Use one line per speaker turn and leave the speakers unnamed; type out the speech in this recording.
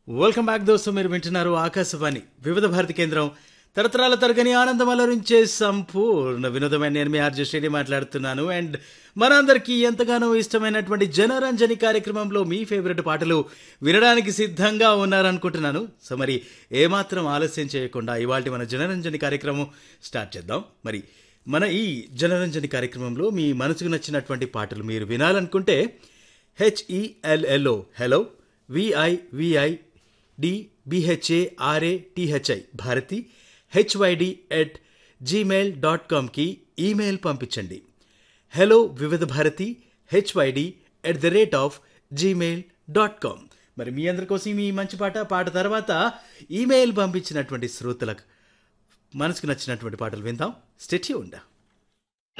welcome back దోస్తు మీరు వింటున్నారు ఆకాశవాణి వివిధ భారతి కేంద్రం తరతరాల తరగని ఆనందం అలరించే సంపూర్ణ వినోదమైన నేను మీ ఆర్జే శ్రేణి మాట్లాడుతున్నాను అండ్ మనందరికీ ఎంతగానో ఇష్టమైనటువంటి జనరంజని కార్యక్రమంలో మీ ఫేవరెట్ పాటలు వినడానికి సిద్ధంగా ఉన్నారనుకుంటున్నాను సో మరి ఏమాత్రం ఆలస్యం చేయకుండా ఇవాళ మన జనరంజని కార్యక్రమం స్టార్ట్ చేద్దాం మరి మన ఈ జనరంజని కార్యక్రమంలో మీ మనసుకు నచ్చినటువంటి పాటలు మీరు వినాలనుకుంటే H E L L O hello V I V I D B H A R A T H I Bharati H Y D at Gmail dot కామ్కి ఈమెయిల్ పంపించండి హలో వివిధ Bharati H Y D at the rate of Gmail dot com మరి మీ అందరి కోసం ఈ మంచి పాట పాట తర్వాత ఈమెయిల్ పంపించినటువంటి శ్రోతలకు మనసుకు నచ్చినటువంటి పాటలు విందాం స్టెచ్యూ ఉండా